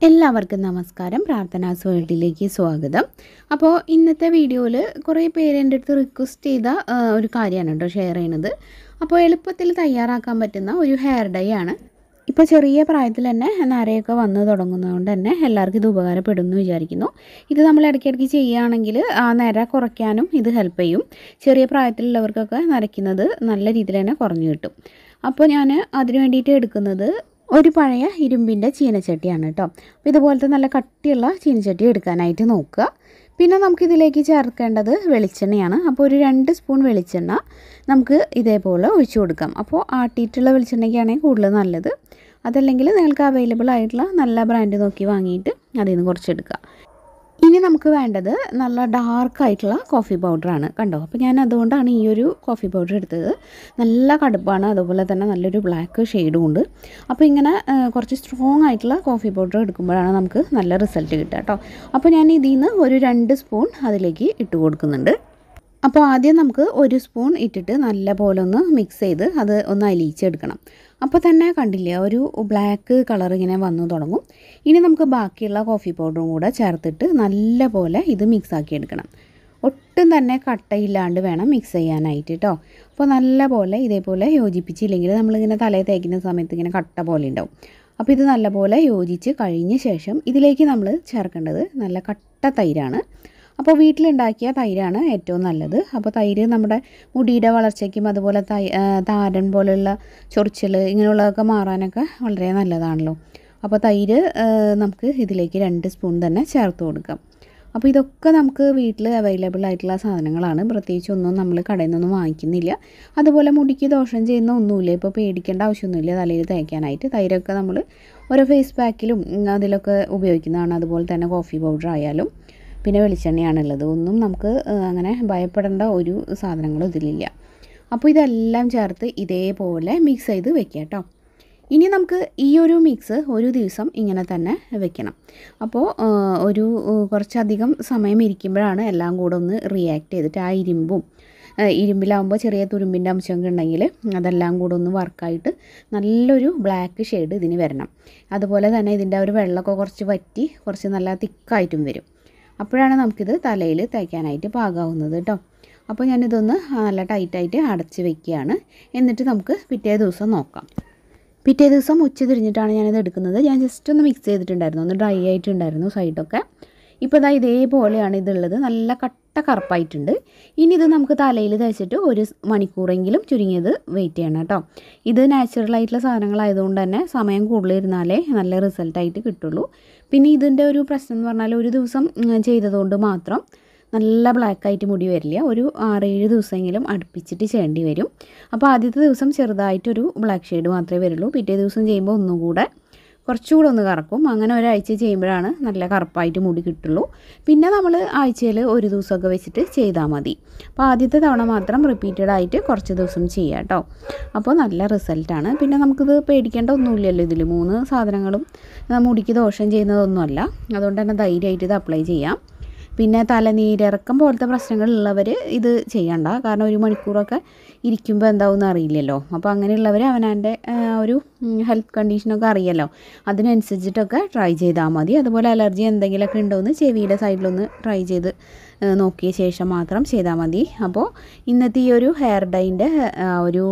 എല്ലാവർക്കും നമസ്കാരം പ്രാർത്ഥനാസ് വേൾഡിലേക്ക് സ്വാഗതം അപ്പോൾ ഇന്നത്തെ വീഡിയോയിൽ കുറേ പേര് എൻ്റെ അടുത്ത് റിക്വസ്റ്റ് ചെയ്ത ആ, ഒരു കാര്യമാണ് കേട്ടോ ഷെയർ ചെയ്യുന്നത് അപ്പോൾ എളുപ്പത്തിൽ തയ്യാറാക്കാൻ പറ്റുന്ന ഒരു ഹെയർ ഡൈ ആണ് ഇപ്പോൾ ചെറിയ പ്രായത്തിൽ തന്നെ നരയൊക്കെ വന്ന് തുടങ്ങുന്നതുകൊണ്ട് തന്നെ എല്ലാവർക്കും ഇത് ഉപകാരപ്പെടും എന്ന് വിചാരിക്കുന്നു ഇത് നമ്മൾ ഇടയ്ക്കിടയ്ക്ക് ചെയ്യുകയാണെങ്കിൽ ആ നര കുറയ്ക്കാനും ഇത് ഹെൽപ്പ് ചെയ്യും ചെറിയ പ്രായത്തിലുള്ളവർക്കൊക്കെ നരയ്ക്കുന്നത് നല്ല രീതിയിൽ തന്നെ കുറഞ്ഞു കിട്ടും അപ്പോൾ ഞാൻ അതിന് വേണ്ടിയിട്ട് എടുക്കുന്നത് ഒരു പഴയ ഇരുമ്പിൻ്റെ ചീനച്ചട്ടിയാണ് കേട്ടോ അപ്പോൾ ഇതുപോലത്തെ നല്ല കട്ടിയുള്ള ചീനച്ചട്ടി എടുക്കാനായിട്ട് നോക്കുക പിന്നെ നമുക്കിതിലേക്ക് ചേർക്കേണ്ടത് വെളിച്ചെണ്ണയാണ് അപ്പോൾ ഒരു രണ്ട് സ്പൂൺ വെളിച്ചെണ്ണ നമുക്ക് ഇതേപോലെ ഒഴിച്ചു കൊടുക്കാം അപ്പോൾ ആട്ടിയിട്ടുള്ള വെളിച്ചെണ്ണയ്ക്കാണെങ്കിൽ കൂടുതൽ നല്ലത് അതല്ലെങ്കിൽ നിങ്ങൾക്ക് അവൈലബിൾ ആയിട്ടുള്ള നല്ല ബ്രാൻഡ് നോക്കി വാങ്ങിയിട്ട് അതിൽ നിന്ന് കുറച്ചെടുക്കുക ഇനി നമുക്ക് വേണ്ടത് നല്ല ഡാർക്ക് ആയിട്ടുള്ള കോഫി പൗഡറാണ് കണ്ടോ അപ്പോൾ ഞാൻ അതുകൊണ്ടാണ് ഈ ഒരു കോഫി പൗഡർ എടുത്തത് നല്ല കടുപ്പാണ് അതുപോലെ തന്നെ നല്ലൊരു ബ്ലാക്ക് ഷെയ്ഡും ഉണ്ട് അപ്പോൾ ഇങ്ങനെ ആ, കുറച്ച് സ്ട്രോങ് ആയിട്ടുള്ള കോഫി പൗഡർ എടുക്കുമ്പോഴാണ് നമുക്ക് നല്ല റിസൾട്ട് കിട്ടുക കേട്ടോ അപ്പോൾ ഞാൻ ഇതിൽ നിന്ന് ഒരു രണ്ട് സ്പൂൺ അതിലേക്ക് ഇട്ട് കൊടുക്കുന്നുണ്ട് അപ്പോൾ ആദ്യം നമുക്ക് ഒരു സ്പൂൺ ഇട്ടിട്ട് നല്ല പോലെ ഒന്ന് മിക്സ് ചെയ്ത് അത് ഒന്ന് അലിയിച്ചെടുക്കണം അപ്പോൾ തന്നെ കണ്ടില്ലേ ഒരു ബ്ലാക്ക് കളർ ഇങ്ങനെ വന്നു തുടങ്ങും ഇനി നമുക്ക് ബാക്കിയുള്ള കോഫി പൗഡറും കൂടെ ചേർത്തിട്ട് നല്ല പോലെ ഇത് മിക്സ് ആക്കി എടുക്കണം ഒട്ടും തന്നെ കട്ടയില്ലാണ്ട് വേണം മിക്സ് ചെയ്യാനായിട്ട് കേട്ടോ അപ്പോൾ നല്ല പോലെ ഇതേപോലെ യോജിപ്പിച്ചില്ലെങ്കിൽ നമ്മളിങ്ങനെ തലയിൽ തേക്കുന്ന സമയത്ത് ഇങ്ങനെ കട്ട പോലെ ഉണ്ടാവും അപ്പോൾ ഇത് നല്ലപോലെ യോജിച്ച് കഴിഞ്ഞ ശേഷം ഇതിലേക്ക് നമ്മൾ ചേർക്കേണ്ടത് നല്ല കട്ട തൈരാണ് അപ്പോൾ വീട്ടിലുണ്ടാക്കിയ തൈരാണ് ഏറ്റവും നല്ലത് അപ്പോൾ തൈര് നമ്മുടെ മുടിയുടെ വളർച്ചയ്ക്കും അതുപോലെ തൈ ആ, താരൻ പോലെയുള്ള ചൊറിച്ചൽ ഇങ്ങനെയുള്ളതൊക്കെ മാറാനൊക്കെ വളരെ നല്ലതാണല്ലോ അപ്പോൾ തൈര് ആ, നമുക്ക് ഇതിലേക്ക് രണ്ട് സ്പൂൺ തന്നെ ചേർത്ത് കൊടുക്കാം അപ്പോൾ ഇതൊക്കെ നമുക്ക് വീട്ടിൽ അവൈലബിൾ ആയിട്ടുള്ള സാധനങ്ങളാണ് പ്രത്യേകിച്ച് ഒന്നും നമ്മൾ കടയിൽ നിന്നൊന്നും വാങ്ങിക്കുന്നില്ല അതുപോലെ മുടിക്ക് ദോഷം ചെയ്യുന്ന ഒന്നുമില്ല ഇപ്പോൾ പേടിക്കേണ്ട ആവശ്യമൊന്നുമില്ല തലയിൽ തേക്കാനായിട്ട് തൈരൊക്കെ നമ്മൾ ഓരോ ഫേസ് പാക്കിലും ഉം, അതിലൊക്കെ ഉപയോഗിക്കുന്നതാണ് അതുപോലെ തന്നെ കോഫി പൗഡർ ആയാലും പിന്നെ വെളിച്ചെണ്ണയാണുള്ളത് ഒന്നും നമുക്ക് ആ, അങ്ങനെ ഭയപ്പെടേണ്ട ഒരു സാധനങ്ങളും ഇതിലില്ല അപ്പോൾ ഇതെല്ലാം ചേർത്ത് ഇതേപോലെ മിക്സ് ചെയ്ത് വെക്കാം കേട്ടോ ഇനി നമുക്ക് ഈ ഒരു മിക്സ് ഒരു ദിവസം ഇങ്ങനെ തന്നെ വെക്കണം അപ്പോൾ ആ, ഒരു ആ, കുറച്ചധികം സമയം ഇരിക്കുമ്പോഴാണ് എല്ലാം കൂടെ ഒന്ന് റിയാക്ട് ചെയ്തിട്ട് ആ ഇരുമ്പും ആ, ഇരുമ്പിലാവുമ്പോൾ ചെറിയ തുരുമ്പിൻ്റെ അംശമൊക്കെ ഉണ്ടെങ്കിൽ അതെല്ലാം കൂടെ ഒന്ന് വർക്കായിട്ട് നല്ലൊരു ബ്ലാക്ക് ഷെയ്ഡ് ഇതിന് വരണം അതുപോലെ തന്നെ ഇതിൻ്റെ ആ ഒരു വെള്ളമൊക്കെ കുറച്ച് വറ്റി കുറച്ച് നല്ല തിക്കായിട്ടും വരും അപ്പോഴാണ് നമുക്കിത് തലയിൽ തേക്കാനായിട്ട് പാകാവുന്നത് കേട്ടോ അപ്പോൾ ഞാനിതൊന്ന് നല്ല ടൈറ്റായിട്ട് അടച്ച് വെക്കുകയാണ് എന്നിട്ട് നമുക്ക് പിറ്റേ ദിവസം നോക്കാം പിറ്റേ ദിവസം ഉച്ച തിരിഞ്ഞിട്ടാണ് ഞാനിത് എടുക്കുന്നത് ഞാൻ ജസ്റ്റ് ഒന്ന് മിക്സ് ചെയ്തിട്ടുണ്ടായിരുന്നു ഒന്ന് ഡ്രൈ ആയിട്ടുണ്ടായിരുന്നു സൈഡൊക്കെ ഇപ്പോൾ ഇതാ ഇതേപോലെയാണ് ഇതുള്ളത് നല്ല കട്ട കറുപ്പായിട്ടുണ്ട് ഇനി ഇത് നമുക്ക് തലയിൽ തേച്ചിട്ട് ഒരു സ് മണിക്കൂറെങ്കിലും ചുരുങ്ങിയത് വെയിറ്റ് ചെയ്യണം കേട്ടോ ഇത് നാച്ചുറൽ ആയിട്ടുള്ള സാധനങ്ങളായതുകൊണ്ട് തന്നെ സമയം കൂടുതലിരുന്നാലേ നല്ല റിസൾട്ടായിട്ട് കിട്ടുള്ളൂ പിന്നെ ഇതിൻ്റെ ഒരു പ്രശ്നം എന്ന് പറഞ്ഞാൽ ഒരു ദിവസം ഉം, ചെയ്തതുകൊണ്ട് മാത്രം നല്ല ബ്ലാക്ക് ആയിട്ട് മുടി വരില്ല ഒരു ആറേഴ് ദിവസമെങ്കിലും അടുപ്പിച്ചിട്ട് ചെയ്യേണ്ടി വരും അപ്പോൾ ആദ്യത്തെ ദിവസം ചെറുതായിട്ടൊരു ബ്ലാക്ക് ഷെയ്ഡ് മാത്രമേ വരുള്ളൂ പിറ്റേ ദിവസം ചെയ്യുമ്പോൾ ഒന്നും കൂടെ കുറച്ചുകൂടെ ഒന്ന് കറക്കും അങ്ങനെ ഒരാഴ്ച ചെയ്യുമ്പോഴാണ് നല്ല കറുപ്പായിട്ട് മുടി കിട്ടുള്ളൂ പിന്നെ നമ്മൾ ആഴ്ചയിൽ ഒരു ദിവസമൊക്കെ വെച്ചിട്ട് ചെയ്താൽ മതി അപ്പോൾ ആദ്യത്തെ തവണ മാത്രം റിപ്പീറ്റഡ് ആയിട്ട് കുറച്ച് ദിവസം ചെയ്യാം കേട്ടോ അപ്പോൾ നല്ല റിസൾട്ടാണ് പിന്നെ നമുക്കിത് പേടിക്കേണ്ട ഒന്നുമില്ലല്ലോ ഇതിൽ മൂന്ന് സാധനങ്ങളും ആ, മുടിക്ക് ദോഷം ചെയ്യുന്നതൊന്നുമല്ല അതുകൊണ്ട് തന്നെ ധൈര്യമായിട്ട് ഇത് അപ്ലൈ ചെയ്യാം പിന്നെ തലനീരിറക്കം പോലത്തെ പ്രശ്നങ്ങളുള്ളവർ ഇത് ചെയ്യണ്ട കാരണം ഒരു മണിക്കൂറൊക്കെ ഇരിക്കുമ്പോൾ എന്താവുമെന്ന് അറിയില്ലല്ലോ അപ്പോൾ അങ്ങനെയുള്ളവർ അവനവൻ്റെ ഒരു ഹെൽത്ത് കണ്ടീഷനൊക്കെ അറിയാലോ അതിനനുസരിച്ചിട്ടൊക്കെ ട്രൈ ചെയ്താൽ മതി അതുപോലെ അലർജി എന്തെങ്കിലുമൊക്കെ ഉണ്ടോയെന്ന് ചെവിയുടെ സൈഡിലൊന്ന് ട്രൈ ചെയ്ത് ആ, നോക്കിയ ശേഷം മാത്രം ചെയ്താൽ മതി അപ്പോൾ ഇന്നത്തെ ഈ ഒരു ഹെയർ ഡൈൻ്റെ ഒരു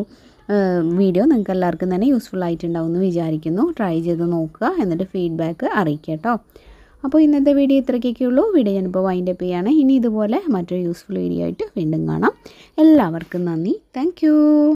വീഡിയോ നിങ്ങൾക്ക് എല്ലാവർക്കും തന്നെ യൂസ്ഫുൾ ആയിട്ടുണ്ടാവും എന്ന് വിചാരിക്കുന്നു ട്രൈ ചെയ്ത് നോക്കുക എന്നിട്ട് ഫീഡ്ബാക്ക് അറിയിക്കുക കേട്ടോ അപ്പോൾ ഇന്നത്തെ വീഡിയോ ഇത്രയ്ക്കൊക്കെ ഉള്ളൂ വീഡിയോ ഞാനിപ്പോൾ വൈൻഡപ്പ് ചെയ്യാണ് ഇനി ഇതുപോലെ മറ്റൊരു യൂസ്ഫുൾ വീഡിയോ ആയിട്ട് വീണ്ടും കാണാം എല്ലാവർക്കും നന്ദി താങ്ക്